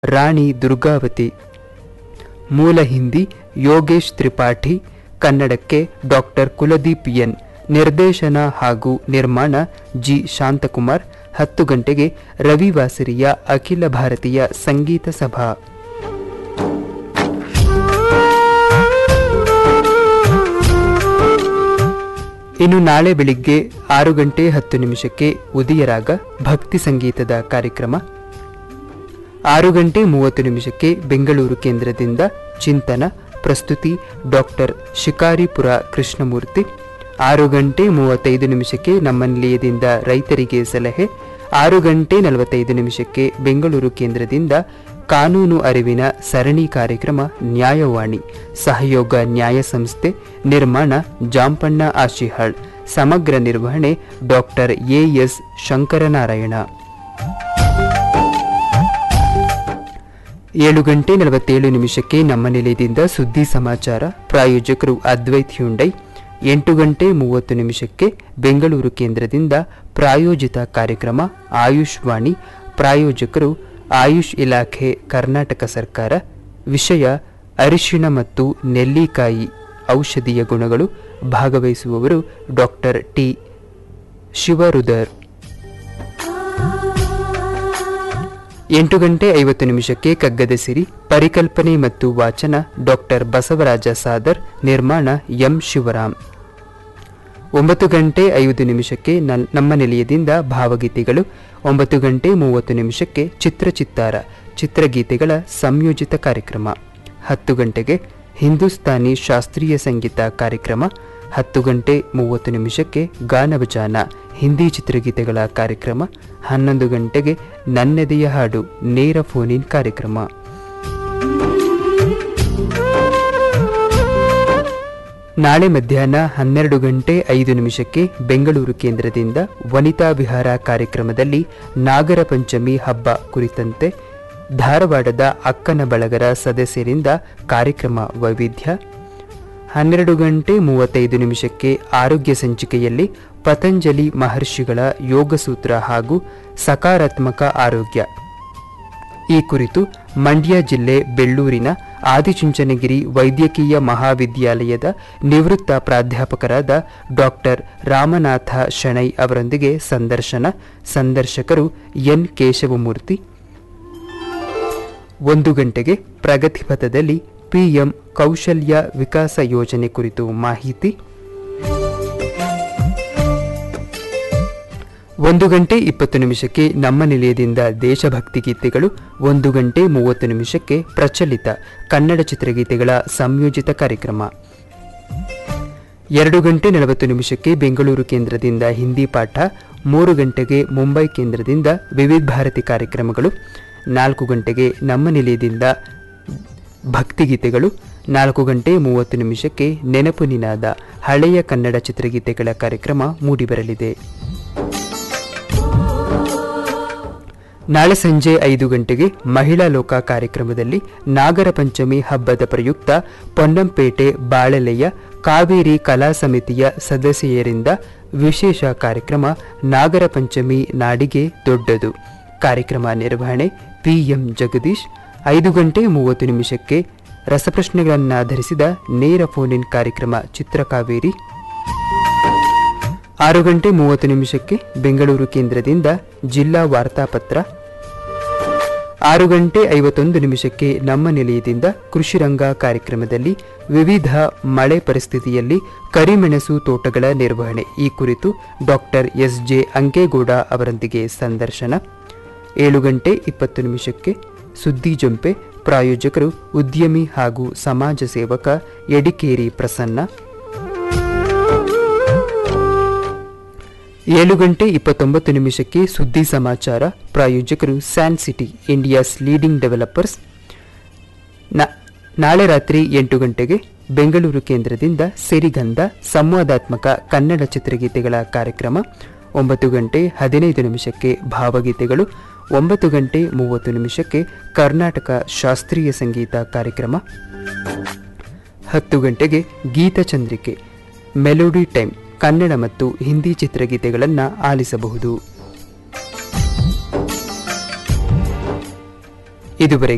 ರಾಣಿ ದುರ್ಗಾವತಿ ಮೂಲ ಹಿಂದಿ ಯೋಗೇಶ್ ತ್ರಿಪಾಠಿ ಕನ್ನಡಕ್ಕೆ doctor Kuldeep N ನಿರ್ದೇಶನ ಹಾಗೂ ನಿರ್ಮಾಣ ಜಿ ಶಾಂತಕುಮಾರ್ ಹತ್ತು ಗಂಟೆಗೆ ರವಿವಾಸರಿಯ ಅಖಿಲ ಭಾರತೀಯ ಸಂಗೀತ ಸಭಾ ಇನ್ನು ನಾಳೆ ಬೆಳಿಗ್ಗೆ ಆರು ಗಂಟೆ ಹತ್ತು ನಿಮಿಷಕ್ಕೆ ಉದಯರಾಗ ಭಕ್ತಿ ಸಂಗೀತದ ಕಾರ್ಯಕ್ರಮ ಆರು ಗಂಟೆ ಮೂವತ್ತು ನಿಮಿಷಕ್ಕೆ ಬೆಂಗಳೂರು ಕೇಂದ್ರದಿಂದ ಚಿಂತನ ಪ್ರಸ್ತುತಿ ಡಾಕ್ಟರ್ ಶಿಕಾರಿಪುರ ಕೃಷ್ಣಮೂರ್ತಿ ಆರು ಗಂಟೆ ಮೂವತ್ತೈದು ನಿಮಿಷಕ್ಕೆ ನಮ್ಮ ನಿಲಯದಿಂದ ರೈತರಿಗೆ ಸಲಹೆ ಆರು ಗಂಟೆ ನಲವತ್ತೈದು ನಿಮಿಷಕ್ಕೆ ಬೆಂಗಳೂರು ಕೇಂದ್ರದಿಂದ ಕಾನೂನು ಅರಿವಿನ ಸರಣಿ ಕಾರ್ಯಕ್ರಮ ನ್ಯಾಯವಾಣಿ ಸಹಯೋಗ ನ್ಯಾಯ ಸಂಸ್ಥೆ ನಿರ್ಮಾಣ ಜಾಂಪಣ್ಣ ಆಶಿಹಾಳ್ ಸಮಗ್ರ ನಿರ್ವಹಣೆ ಡಾಕ್ಟರ್ ಎಎಸ್ ಶಂಕರನಾರಾಯಣ ಏಳು ಗಂಟೆ ನಲವತ್ತೇಳು ನಿಮಿಷಕ್ಕೆ ನಮ್ಮ ನಿಲಯದಿಂದ ಸುದ್ದಿ ಸಮಾಚಾರ ಪ್ರಾಯೋಜಕರು ಅದ್ವೈತ್ ಹ್ಯುಂಡೈ ಎಂಟು ಗಂಟೆ ಮೂವತ್ತು ನಿಮಿಷಕ್ಕೆ ಬೆಂಗಳೂರು ಕೇಂದ್ರದಿಂದ ಪ್ರಾಯೋಜಿತ ಕಾರ್ಯಕ್ರಮ ಆಯುಷ್ ವಾಣಿ ಪ್ರಾಯೋಜಕರು ಆಯುಷ್ ಇಲಾಖೆ ಕರ್ನಾಟಕ ಸರ್ಕಾರ ವಿಷಯ ಅರಿಶಿಣ ಮತ್ತು ನೆಲ್ಲಿಕಾಯಿ ಔಷಧೀಯ ಗುಣಗಳು ಭಾಗವಹಿಸುವವರು ಡಾಕ್ಟರ್ ಟಿ ಶಿವರುದರ್ ಎಂಟು ಗಂಟೆ ಐವತ್ತು ನಿಮಿಷಕ್ಕೆ ಕಗ್ಗದ ಸಿರಿ ಪರಿಕಲ್ಪನೆ ಮತ್ತು ವಾಚನ ಡಾಕ್ಟರ್ ಬಸವರಾಜ ಸಾದರ್ ನಿರ್ಮಾಣ ಎಂ ಶಿವರಾಮ್ ಒಂಬತ್ತು ಗಂಟೆ ಐದು ನಿಮಿಷಕ್ಕೆ ನಲ್- ನಮ್ಮ ನಿಲಯದಿಂದ ಭಾವಗೀತೆಗಳು ಒಂಬತ್ತು ಗಂಟೆ ಮೂವತ್ತು ನಿಮಿಷಕ್ಕೆ ಚಿತ್ರಚಿತ್ತಾರ ಚಿತ್ರಗೀತೆಗಳ ಸಂಯೋಜಿತ ಕಾರ್ಯಕ್ರಮ ಹತ್ತು ಗಂಟೆಗೆ ಹಿಂದೂಸ್ತಾನಿ ಶಾಸ್ತ್ರೀಯ ಸಂಗೀತ ಕಾರ್ಯಕ್ರಮ ಹತ್ತು ಗಂಟೆ ಮೂವತ್ತು ನಿಮಿಷಕ್ಕೆ ಗಾನವಜಾನ ಹಿಂದಿ ಚಿತ್ರಗೀತೆಗಳ ಕಾರ್ಯಕ್ರಮ ಹನ್ನೊಂದು ಗಂಟೆಗೆ ನನ್ನೆದೆಯ ಹಾಡು ನೇರ ಫೋನ್ ಇನ್ ಕಾರ್ಯಕ್ರಮ ನಾಳೆ ಮಧ್ಯಾಹ್ನ ಹನ್ನೆರಡು ಗಂಟೆ ಐದು ನಿಮಿಷಕ್ಕೆ ಬೆಂಗಳೂರು ಕೇಂದ್ರದಿಂದ ವನಿತಾ ವಿಹಾರ ಕಾರ್ಯಕ್ರಮದಲ್ಲಿ ನಾಗರ ಪಂಚಮಿ ಹಬ್ಬ ಕುರಿತಂತೆ ಧಾರವಾಡದ ಅಕ್ಕನ ಬಳಗರ ಸದಸ್ಯರಿಂದ ಕಾರ್ಯಕ್ರಮ ವೈವಿಧ್ಯ ಹನ್ನೆರಡು ಗಂಟೆ ಮೂವತ್ತೈದು ನಿಮಿಷಕ್ಕೆ ಆರೋಗ್ಯ ಸಂಚಿಕೆಯಲ್ಲಿ ಪತಂಜಲಿ ಮಹರ್ಷಿಗಳ ಯೋಗಸೂತ್ರ ಹಾಗೂ ಸಕಾರಾತ್ಮಕ ಆರೋಗ್ಯ ಈ ಕುರಿತು ಮಂಡ್ಯ ಜಿಲ್ಲೆ ಬೆಳ್ಳೂರಿನ ಆದಿಚುಂಚನಗಿರಿ ವೈದ್ಯಕೀಯ ಮಹಾವಿದ್ಯಾಲಯದ ನಿವೃತ್ತ ಪ್ರಾಧ್ಯಾಪಕರಾದ ಡಾಕ್ಟರ್ ರಾಮನಾಥ ಶಣೈ ಅವರೊಂದಿಗೆ ಸಂದರ್ಶನ ಸಂದರ್ಶಕರು ಎನ್ ಕೇಶವಮೂರ್ತಿ ಒಂದು ಗಂಟೆಗೆ ಪ್ರಗತಿಪಥದಲ್ಲಿ ಪಿಎಂ ಕೌಶಲ್ಯ ವಿಕಾಸ ಯೋಜನೆ ಕುರಿತು ಮಾಹಿತಿ ಒಂದು ಗಂಟೆ ಇಪ್ಪತ್ತು ನಿಮಿಷಕ್ಕೆ ನಮ್ಮ ನಿಲಯದಿಂದ ದೇಶಭಕ್ತಿ ಗೀತೆಗಳು ಒಂದು ಗಂಟೆ ಮೂವತ್ತು ನಿಮಿಷಕ್ಕೆ ಪ್ರಚಲಿತ ಕನ್ನಡ ಚಿತ್ರಗೀತೆಗಳ ಸಂಯೋಜಿತ ಕಾರ್ಯಕ್ರಮ ಎರಡು ಗಂಟೆ ನಲವತ್ತು ನಿಮಿಷಕ್ಕೆ ಬೆಂಗಳೂರು ಕೇಂದ್ರದಿಂದ ಹಿಂದಿ ಪಾಠ ಮೂರು ಗಂಟೆಗೆ ಮುಂಬೈ ಕೇಂದ್ರದಿಂದ ವಿವಿಧ ಭಾರತಿ ಕಾರ್ಯಕ್ರಮಗಳು ನಾಲ್ಕು ಗಂಟೆಗೆ ನಮ್ಮ ನಿಲಯದಿಂದ ಭಕ್ತಿಗೀತೆಗಳು ನಾಲ್ಕು ಗಂಟೆ ಮೂವತ್ತು ನಿಮಿಷಕ್ಕೆ ನೆನಪು ನಿನಾದ ಹಳೆಯ ಕನ್ನಡ ಚಿತ್ರಗೀತೆಗಳ ಕಾರ್ಯಕ್ರಮ ಮೂಡಿಬರಲಿದೆ ನಾಳೆ ಸಂಜೆ ಐದು ಗಂಟೆಗೆ ಮಹಿಳಾ ಲೋಕ ಕಾರ್ಯಕ್ರಮದಲ್ಲಿ ನಾಗರ ಪಂಚಮಿ ಹಬ್ಬದ ಪ್ರಯುಕ್ತ ಪೊನ್ನಂಪೇಟೆ ಬಾಳೆಲೆಯ ಕಾವೇರಿ ಕಲಾ ಸಮಿತಿಯ ಸದಸ್ಯರಿಂದ ವಿಶೇಷ ಕಾರ್ಯಕ್ರಮ ನಾಗರ ಪಂಚಮಿ ನಾಡಿಗೆ ದೊಡ್ಡದು ಕಾರ್ಯಕ್ರಮ ನಿರ್ವಹಣೆ ಪಿಎಂ ಜಗದೀಶ್ ಐದು ಗಂಟೆ ಮೂವತ್ತು ನಿಮಿಷಕ್ಕೆ ರಸಪ್ರಶ್ನೆಗಳನ್ನಾಧರಿಸಿದ ನೇರ ಫೋನ್ ಇನ್ ಕಾರ್ಯಕ್ರಮ ಚಿತ್ರಕಾವೇರಿ ಆರು ಗಂಟೆ ಮೂವತ್ತು ನಿಮಿಷಕ್ಕೆ ಬೆಂಗಳೂರು ಕೇಂದ್ರದಿಂದ ಜಿಲ್ಲಾ ವಾರ್ತಾಪತ್ರ ಆರು ಗಂಟೆ ಐವತ್ತೊಂದು ನಿಮಿಷಕ್ಕೆ ನಮ್ಮ ನಿಲಯದಿಂದ ಕೃಷಿರಂಗ ಕಾರ್ಯಕ್ರಮದಲ್ಲಿ ವಿವಿಧ ಮಳೆ ಪರಿಸ್ಥಿತಿಯಲ್ಲಿ ಕರಿಮೆಣಸು ತೋಟಗಳ ನಿರ್ವಹಣೆ ಈ ಕುರಿತು ಡಾಕ್ಟರ್ ಎಸ್ ಜೆ ಅಂಕೇಗೌಡ ಅವರೊಂದಿಗೆ ಸಂದರ್ಶನ ಏಳು ಗಂಟೆ ಇಪ್ಪತ್ತು ನಿಮಿಷಕ್ಕೆ ಸುದ್ದಿ ಜಂಪೆ ಪ್ರಾಯೋಜಕರು ಉದ್ಯಮಿ ಹಾಗೂ ಸಮಾಜ ಸೇವಕ ಎಡಿಕೇರಿ ಪ್ರಸನ್ನ ಏಳು ಗಂಟೆ ಇಪ್ಪತ್ತೊಂಬತ್ತು ನಿಮಿಷಕ್ಕೆ ಸುದ್ದಿ ಸಮಾಚಾರ ಪ್ರಾಯೋಜಕರು San City India's leading developers ನ- ನಾಳೆ ರಾತ್ರಿ ಎಂಟು ಗಂಟೆಗೆ ಬೆಂಗಳೂರು ಕೇಂದ್ರದಿಂದ ಸಿರಿಗಂಧ ಸಂವಾದಾತ್ಮಕ ಕನ್ನಡ ಚಿತ್ರಗೀತೆಗಳ ಕಾರ್ಯಕ್ರಮ ಒಂಬತ್ತು ಗಂಟೆ ಹದಿನೈದು ನಿಮಿಷಕ್ಕೆ ಭಾವಗೀತೆಗಳು ಒಂಬತ್ತು ಗಂಟೆ ಮೂವತ್ತು ನಿಮಿಷಕ್ಕೆ ಕರ್ನಾಟಕ ಶಾಸ್ತ್ರೀಯ ಸಂಗೀತ ಕಾರ್ಯಕ್ರಮ ಹತ್ತು ಗಂಟೆಗೆ ಗೀತಚಂದ್ರಿಕೆ ಮೆಲೋಡಿ ಟೈಮ್ ಕನ್ನಡ ಮತ್ತು ಹಿಂದಿ ಚಿತ್ರಗೀತೆಗಳನ್ನು ಆಲಿಸಬಹುದು ಇದುವರೆಗೆ